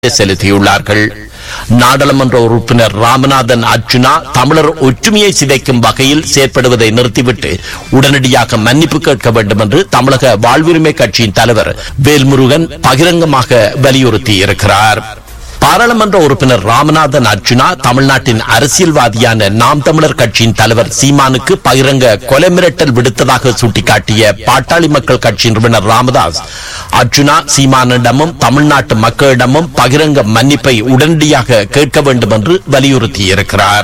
செலுத்தியுள்ளார்கள் நாடாளுமன்ற உறுப்பினர் ராமநாதன் அர்ச்சுனா தமிழர் ஒற்றுமையை சிதைக்கும் வகையில் செயற்படுவதை நிறுத்திவிட்டு உடனடியாக மன்னிப்பு கேட்க வேண்டும் என்று தமிழக வாழ்வுரிமை கட்சியின் தலைவர் வேல்முருகன் பகிரங்கமாக வலியுறுத்தியிருக்கிறார் பாராளுமன்ற உறுப்பினர் ராமநாதன் அர்ச்சுனா தமிழ்நாட்டின் அரசியல்வாதியான நாம் தமிழர் கட்சியின் தலைவர் சீமானுக்கு பகிரங்க கொலை மிரட்டல் விடுத்ததாக சுட்டிக்காட்டிய பாட்டாளி மக்கள் கட்சி நிறுவனர் ராமதாஸ் அர்ச்சுனா சீமானிடமும் தமிழ்நாட்டு மக்களிடமும் பகிரங்க மன்னிப்பை உடனடியாக கேட்க வேண்டும் என்று வலியுறுத்தியிருக்கிறார்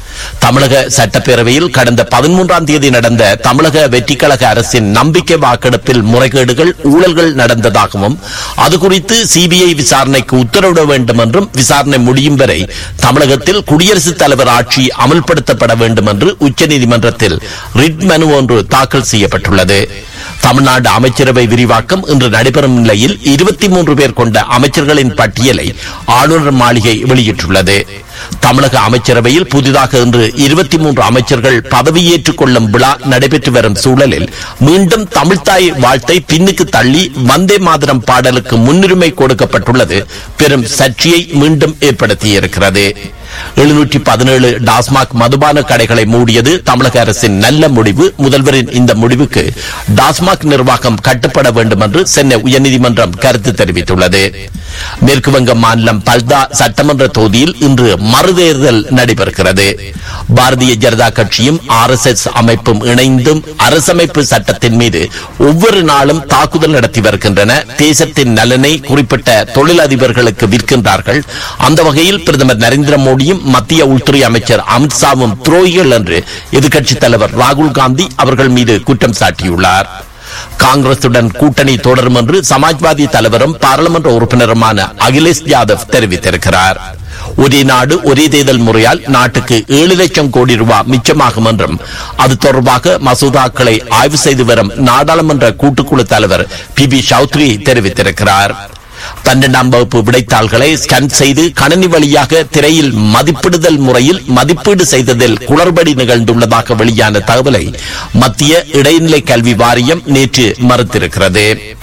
தமிழக சட்டப்பேரவையில் கடந்த பதிமூன்றாம் தேதி நடந்த தமிழக வெற்றிக்கழக அரசின் நம்பிக்கை வாக்கெடுப்பில் முறைகேடுகள் ஊழல்கள் நடந்ததாகவும் அது குறித்து சிபிஐ விசாரணைக்கு உத்தரவிட வேண்டும் என்றும் விசாரணை முடியும் வரை தமிழகத்தில் குடியரசுத் தலைவர் ஆட்சி அமல்படுத்தப்பட வேண்டும் என்று உச்சநீதிமன்றத்தில் ரிட் மனு ஒன்று தாக்கல் செய்யப்பட்டுள்ளது தமிழ்நாடு அமைச்சரவை விரிவாக்கம் இன்று நடைபெறும் நிலையில் இருபத்தி மூன்று பேர் கொண்ட அமைச்சர்களின் பட்டியலை ஆளுநர் மாளிகை வெளியிட்டுள்ளது தமிழக அமைச்சரவையில் புதிதாக இன்று இருபத்தி மூன்று அமைச்சர்கள் பதவியேற்றுக் கொள்ளும் விழா நடைபெற்று வரும் சூழலில் மீண்டும் தமிழ்தாய் வாழ்த்தை பின்னுக்கு தள்ளி வந்தே மாதரம் பாடலுக்கு முன்னுரிமை கொடுக்கப்பட்டுள்ளது பெரும் சர்ச்சையை மீண்டும் ஏற்படுத்தியிருக்கிறது எழுநூற்றி பதினேழு டாஸ்மாக் மதுபான கடைகளை மூடியது தமிழக அரசின் நல்ல முடிவு முதல்வரின் இந்த முடிவுக்கு டாஸ்மாக் நிர்வாகம் கட்டுப்பட வேண்டும் என்று சென்னை உயர்நீதிமன்றம் கருத்து தெரிவித்துள்ளது மேற்கு வங்க மாநிலம் பல்தா சட்டமன்ற தொகுதியில் இன்று மறுதேர்தல் நடைபெறுகிறது பாரதிய ஜனதா கட்சியும் ஆர் எஸ் எஸ் அமைப்பும் இணைந்தும் அரசமைப்பு சட்டத்தின் மீது ஒவ்வொரு நாளும் தாக்குதல் நடத்தி வருகின்றன தேசத்தின் நலனை குறிப்பிட்ட தொழிலதிபர்களுக்கு விற்கின்றார்கள் அந்த வகையில் பிரதமர் நரேந்திர மோடியும் மத்திய உள்துறை அமைச்சர் அமித்ஷாவும் துரோகிகள் என்று எதிர்க்கட்சித் தலைவர் ராகுல் காந்தி அவர்கள் மீது குற்றம் சாட்டியுள்ளார் காங்கிரசுடன் கூட்டணி தொடரும் என்று சமாஜ்வாதி தலைவரும் பாராளுமன்ற உறுப்பினருமான அகிலேஷ் யாதவ் தெரிவித்திருக்கிறார் ஒரே நாடு ஒரே தேர்தல் முறையால் நாட்டுக்கு ஏழு லட்சம் கோடி ரூபாய் மிச்சமாகும் என்றும் அது தொடர்பாக மசோதாக்களை ஆய்வு செய்து வரும் நாடாளுமன்ற கூட்டுக்குழு தலைவர் பி பி சௌத்ரி தெரிவித்திருக்கிறார் பன்னெண்டாம் வகுப்பு விடைத்தாள்களை ஸ்கேன் செய்து கணினி வழியாக திரையில் மதிப்பிடுதல் முறையில் மதிப்பீடு செய்ததில் குளறுபடி நிகழ்ந்துள்ளதாக வெளியான தகவலை மத்திய இடைநிலை கல்வி வாரியம் நேற்று மறுத்திருக்கிறது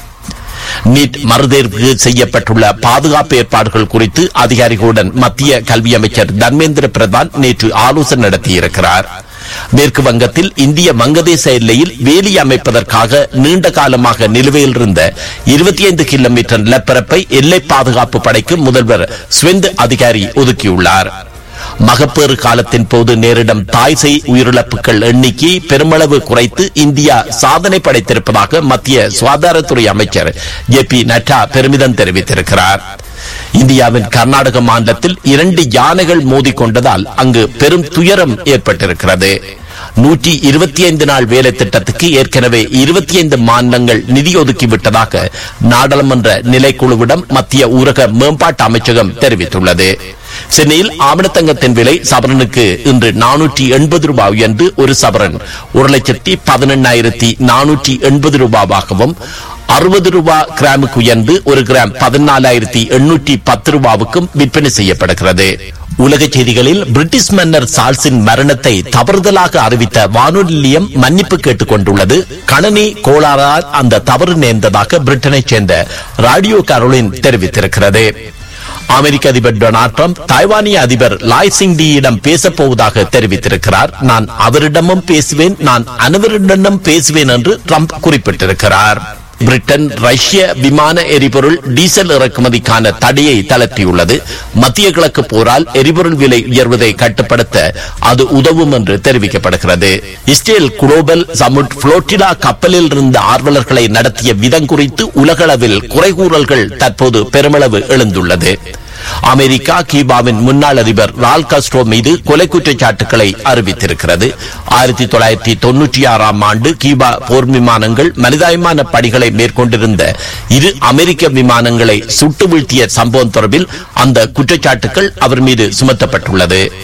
நீட் மறுதேர்வு செய்யப்பட்டுள்ள பாதுகாப்பு ஏற்பாடுகள் குறித்து அதிகாரிகளுடன் மத்திய கல்வி அமைச்சர் தர்மேந்திர பிரதான் நேற்று ஆலோசனை நடத்தியிருக்கிறார் மேற்கு வங்கத்தில் இந்திய வங்கதேச எல்லையில் வேலி அமைப்பதற்காக நீண்ட காலமாக நிலுவையில் இருந்த இருபத்தி ஐந்து கிலோமீட்டர் நிலப்பரப்பை எல்லை பாதுகாப்பு படைக்கு முதல்வர் ஸ்வெந்த் அதிகாரி ஒதுக்கியுள்ளார் மகப்பேறு காலத்தின் போது நேரிடும் தாய் செய் உயிரிழப்புகள் எண்ணிக்கை பெருமளவு குறைத்து இந்தியா சாதனை படைத்திருப்பதாக மத்திய சுகாதாரத்துறை அமைச்சர் ஜே பி நட்டா பெருமிதம் தெரிவித்திருக்கிறார் இந்தியாவின் கர்நாடக மாநிலத்தில் இரண்டு யானைகள் மோதிக்கொண்டதால் அங்கு பெரும் துயரம் ஏற்பட்டிருக்கிறது நூற்றி இருபத்தி ஐந்து நாள் வேலை திட்டத்துக்கு ஏற்கனவே இருபத்தி ஐந்து மாநிலங்கள் நிதி ஒதுக்கி விட்டதாக நாடாளுமன்ற நிலைக்குழுவிடம் மத்திய ஊரக மேம்பாட்டு அமைச்சகம் தெரிவித்துள்ளது சென்னையில் ஆவணத்தங்கத்தின் விலை சவரனுக்கு இன்று நானூற்றி எண்பது ரூபாய் உயர்ந்து ஒரு சவரன் ஒரு லட்சத்தி பதினெண்ணாயிரத்தி நானூற்றி எண்பது ரூபாவாகவும் அறுபது ரூபாய் கிராமுக்கு உயர்ந்து ஒரு கிராம் பதினாலாயிரத்தி எண்ணூற்றி பத்து ரூபாவுக்கும் விற்பனை செய்யப்படுகிறது உலக செய்திகளில் பிரிட்டிஷ் மன்னர் சார்ல்ஸின் மரணத்தை தவறுதலாக அறிவித்த வானொலி நிலையம் மன்னிப்பு கேட்டுக் கொண்டுள்ளது கணனி கோளாறால் அந்த தவறு நேர்ந்ததாக பிரிட்டனைச் சேர்ந்த ராடியோ கரோலின் தெரிவித்திருக்கிறது அமெரிக்க அதிபர் டொனால்ட் ட்ரம்ப் தாய்வானிய அதிபர் லாய் சிங் டியிடம் பேசப் போவதாக தெரிவித்திருக்கிறார் நான் அவரிடமும் பேசுவேன் நான் அனைவரிடமும் பேசுவேன் என்று ட்ரம்ப் குறிப்பிட்டிருக்கிறார் பிரிட்டன் ரஷ்ய விமான எரிபொருள் டீசல் இறக்குமதிக்கான தடையை தளர்த்தியுள்ளது மத்திய கிழக்கு போரால் எரிபொருள் விலை உயர்வதை கட்டுப்படுத்த அது உதவும் என்று தெரிவிக்கப்படுகிறது இஸ்ரேல் குளோபல் சமுட் புளோட்டிலா கப்பலில் இருந்த ஆர்வலர்களை நடத்திய விதம் குறித்து உலகளவில் குறைகூறல்கள் தற்போது பெருமளவு எழுந்துள்ளது அமெரிக்கா கீபாவின் முன்னாள் அதிபர் ரால் காஸ்ட்ரோ மீது கொலை குற்றச்சாட்டுகளை அறிவித்திருக்கிறது ஆயிரத்தி தொள்ளாயிரத்தி தொன்னூற்றி ஆறாம் ஆண்டு கீபா போர் விமானங்கள் மனிதாயமான பணிகளை மேற்கொண்டிருந்த இரு அமெரிக்க விமானங்களை சுட்டு வீழ்த்திய சம்பவம் தொடர்பில் அந்த குற்றச்சாட்டுகள் அவர் மீது சுமத்தப்பட்டுள்ளது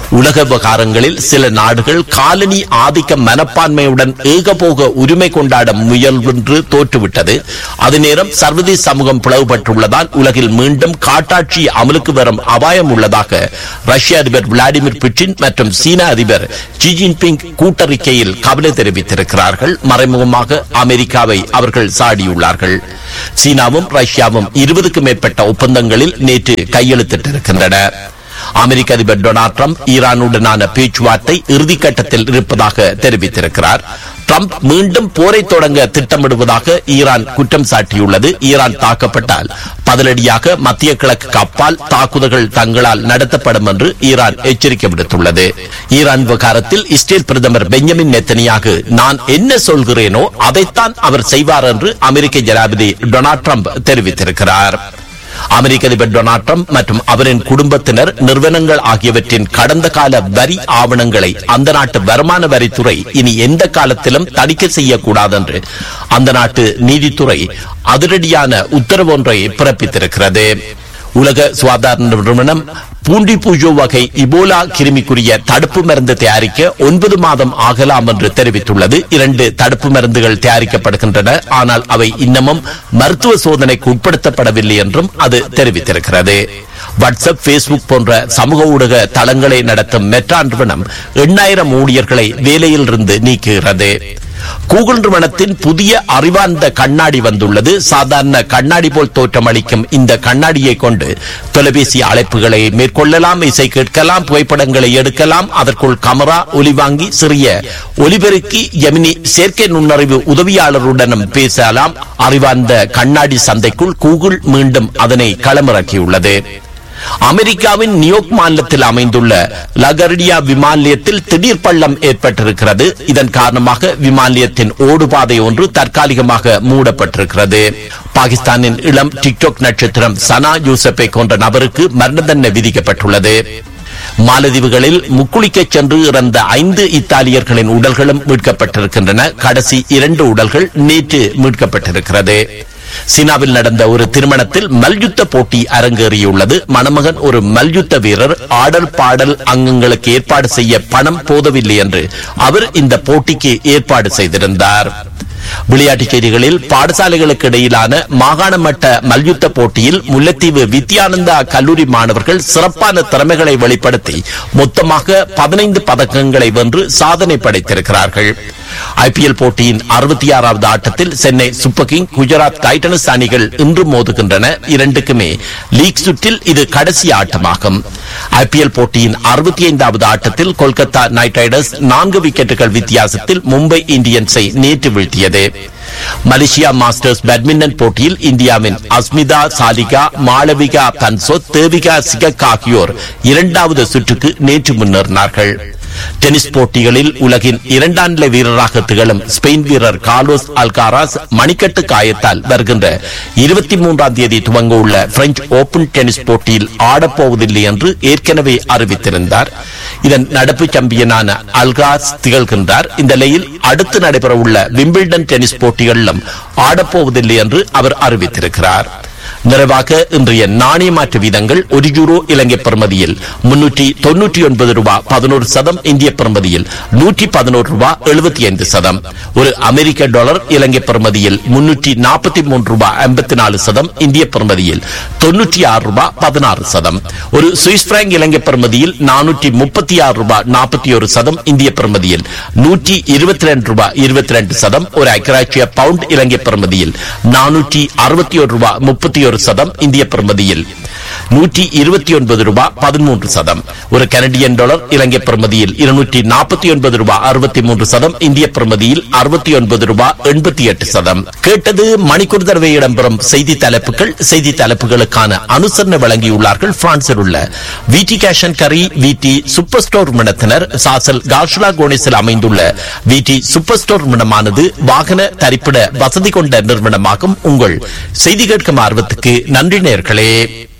உலக விவகாரங்களில் சில நாடுகள் காலனி ஆதிக்க மனப்பான்மையுடன் ஏகபோக உரிமை கொண்டாட முயல்வென்று தோற்றுவிட்டது அதே நேரம் சர்வதேச சமூகம் பிளவுபட்டுள்ளதால் உலகில் மீண்டும் காட்டாட்சி அமலுக்கு வரும் அபாயம் உள்ளதாக ரஷ்ய அதிபர் விளாடிமிர் புட்டின் மற்றும் சீன அதிபர் ஜி ஜின்பிங் கூட்டறிக்கையில் கவலை தெரிவித்திருக்கிறார்கள் மறைமுகமாக அமெரிக்காவை அவர்கள் சாடியுள்ளார்கள் சீனாவும் ரஷ்யாவும் இருபதுக்கும் மேற்பட்ட ஒப்பந்தங்களில் நேற்று கையெழுத்திட்டிருக்கின்றன அமெரிக்க அதிபர் டொனால்ட் ட்ரம்ப் ஈரானுடனான பேச்சுவார்த்தை இறுதிக்கட்டத்தில் இருப்பதாக தெரிவித்திருக்கிறார் ட்ரம்ப் மீண்டும் போரை தொடங்க திட்டமிடுவதாக ஈரான் குற்றம் சாட்டியுள்ளது ஈரான் தாக்கப்பட்டால் பதிலடியாக மத்திய கிழக்கு அப்பால் தாக்குதல்கள் தங்களால் நடத்தப்படும் என்று ஈரான் எச்சரிக்கை விடுத்துள்ளது ஈரான் விவகாரத்தில் இஸ்ரேல் பிரதமர் பெஞ்சமின் நெத்தனியாக நான் என்ன சொல்கிறேனோ அதைத்தான் அவர் செய்வார் என்று அமெரிக்க ஜனாதிபதி டொனால்ட் ட்ரம்ப் தெரிவித்திருக்கிறார் அமெரிக்க அதிபர் டொனால்ட் ட்ரம்ப் மற்றும் அவரின் குடும்பத்தினர் நிறுவனங்கள் ஆகியவற்றின் கடந்த கால வரி ஆவணங்களை அந்த நாட்டு வருமான வரித்துறை இனி எந்த காலத்திலும் தணிக்கை செய்யக்கூடாது என்று அந்த நாட்டு நீதித்துறை அதிரடியான உத்தரவு ஒன்றை பிறப்பித்திருக்கிறது உலக சுகாதார நிறுவனம் பூண்டி பூஜோ வகை இபோலா கிருமிக்குரிய தடுப்பு மருந்து தயாரிக்க ஒன்பது மாதம் ஆகலாம் என்று தெரிவித்துள்ளது இரண்டு தடுப்பு மருந்துகள் தயாரிக்கப்படுகின்றன ஆனால் அவை இன்னமும் மருத்துவ சோதனைக்கு உட்படுத்தப்படவில்லை என்றும் அது தெரிவித்திருக்கிறது வாட்ஸ்அப் பேஸ்புக் போன்ற சமூக ஊடக தளங்களை நடத்தும் மெட்ரா நிறுவனம் எண்ணாயிரம் ஊழியர்களை வேலையில் இருந்து நீக்குகிறது கூகுள் நிறுவனத்தின் புதிய அறிவார்ந்த கண்ணாடி வந்துள்ளது சாதாரண கண்ணாடி போல் தோற்றமளிக்கும் இந்த கண்ணாடியை கொண்டு தொலைபேசி அழைப்புகளை மேற்கொள்ளலாம் இசை கேட்கலாம் புகைப்படங்களை எடுக்கலாம் அதற்குள் கமரா ஒலி வாங்கி சிறிய ஒலிபெருக்கி எமினி செயற்கை நுண்ணறிவு உதவியாளருடனும் பேசலாம் அறிவார்ந்த கண்ணாடி சந்தைக்குள் கூகுள் மீண்டும் அதனை களமிறக்கியுள்ளது அமெரிக்காவின் நியூயோர்க் மாநிலத்தில் அமைந்துள்ள லகர்டியா விமான நிலையத்தில் திடீர் பள்ளம் ஏற்பட்டிருக்கிறது இதன் காரணமாக விமான நிலையத்தின் ஓடுபாதை ஒன்று தற்காலிகமாக மூடப்பட்டிருக்கிறது பாகிஸ்தானின் இளம் டிக்டாக் நட்சத்திரம் சனா யூசப்பை கொன்ற நபருக்கு மரண தண்டனை விதிக்கப்பட்டுள்ளது மாலதீவுகளில் முக்குளிக்க சென்று இறந்த ஐந்து இத்தாலியர்களின் உடல்களும் மீட்கப்பட்டிருக்கின்றன கடைசி இரண்டு உடல்கள் நேற்று மீட்கப்பட்டிருக்கிறது சீனாவில் நடந்த ஒரு திருமணத்தில் மல்யுத்த போட்டி அரங்கேறியுள்ளது மணமகன் ஒரு மல்யுத்த வீரர் ஆடல் பாடல் அங்கங்களுக்கு ஏற்பாடு செய்ய பணம் போதவில்லை என்று அவர் இந்த போட்டிக்கு ஏற்பாடு செய்திருந்தார் விளையாட்டுச் செய்திகளில் பாடசாலைகளுக்கு இடையிலான மாகாண மட்ட மல்யுத்த போட்டியில் முல்லைத்தீவு வித்யானந்தா கல்லூரி மாணவர்கள் சிறப்பான திறமைகளை வெளிப்படுத்தி மொத்தமாக பதினைந்து பதக்கங்களை வென்று சாதனை படைத்திருக்கிறார்கள் ஐபிஎல் போட்டியின் அறுபத்தி ஆறாவது ஆட்டத்தில் Chennai Super King Gujarat Titans அணிகள் இன்று மோதுகின்றன இரண்டுக்குமே லீக் சுற்றில் இது கடைசி ஆட்டமாகும் ஐபிஎல் போட்டியின் அறுபத்தி ஐந்தாவது ஆட்டத்தில் கொல்கத்தா நைட் ரைடர்ஸ் நான்கு விக்கெட்டுகள் வித்தியாசத்தில் மும்பை இந்தியன்ஸை நேற்று வீழ்த்தியது மலேசியா மாஸ்டர்ஸ் பேட்மிண்டன் போட்டியில் இந்தியாவின் அஸ்மிதா சாலிகா மாளவிகா பன்சோத் தேவிகா சிகக் ஆகியோர் இரண்டாவது சுற்றுக்கு நேற்று முன்னேறினார்கள் டென்னிஸ் போட்டிகளில் உலகின் இரண்டாம் நிலை வீரராக திகழும் ஸ்பெயின் வீரர் கார்லோஸ் அல்காராஸ் மணிக்கட்டு காயத்தால் வருகின்ற இருபத்தி மூன்றாம் தேதி துவங்க உள்ள பிரெஞ்சு ஓபன் டென்னிஸ் போட்டியில் ஆடப்போவதில்லை என்று ஏற்கனவே அறிவித்திருந்தார் இதன் நடப்பு சாம்பியனான அல்காஸ் திகழ்கின்றார் இந்த நிலையில் அடுத்து நடைபெற உள்ள விம்பிள்டன் டென்னிஸ் போட்டிகளிலும் ஆடப்போவதில்லை என்று அவர் அறிவித்திருக்கிறார் நிறைவாக இன்றைய நாணய மாற்று வீதங்கள் ஒரு யூரோ இலங்கை பெறுமதியில் முன்னூற்றி தொன்னூற்றி ஒன்பது ரூபாய் பதினோரு சதம் இந்திய பெறுமதியில் நூற்றி பதினோரு ரூபாய் எழுபத்தி ஐந்து சதம் ஒரு அமெரிக்க டாலர் இலங்கை பெறுமதியில் முன்னூற்றி நாற்பத்தி மூன்று ரூபாய் ஐம்பத்தி நாலு சதம் இந்திய பெறுமதியில் தொன்னூற்றி ஆறு ரூபாய் பதினாறு சதம் ஒரு சுவிஸ் பிராங்க் இலங்கை பெறுமதியில் நானூற்றி முப்பத்தி ஆறு ரூபாய் நாற்பத்தி ஒரு சதம் இந்திய பெறுமதியில் நூற்றி இருபத்தி ரெண்டு ரூபாய் இருபத்தி ரெண்டு சதம் ஒரு ஐக்கராட்சிய பவுண்ட் இலங்கை பெறுமதியில் நானூற்றி அறுபத்தி ஒரு ரூபாய் முப்பத்தி ஒரு சதம் இந்திய பெறுமதியில் நூற்றி இருபத்தி ஒன்பது ரூபாய் பதிமூன்று சதம் ஒரு கனடியன் டாலர் இலங்கை பெறுமதியில் இருநூற்றி நாற்பத்தி ஒன்பது ரூபாய் அறுபத்தி மூன்று சதம் இந்திய பெறுமதியில் அறுபத்தி ஒன்பது ரூபாய் எண்பத்தி எட்டு சதம் கேட்டது மணிக்கூர் தடவை இடம்பெறும் செய்தி தலைப்புகள் செய்தி தலைப்புகளுக்கான அனுசரணை வழங்கியுள்ளார்கள் பிரான்சில் உள்ள விடி கேஷன் கரி விடி சூப்பர் ஸ்டோர் நிறுவனத்தினர் சாசல் கார்ஷுலா கோனேஸில் அமைந்துள்ள விடி சூப்பர் ஸ்டோர் நிறுவனமானது வாகன தரிப்பிட வசதி கொண்ட நிறுவனமாகும் உங்கள் செய்தி கேட்கும் ஆர்வத்துக்கு நன்றி நேர்களே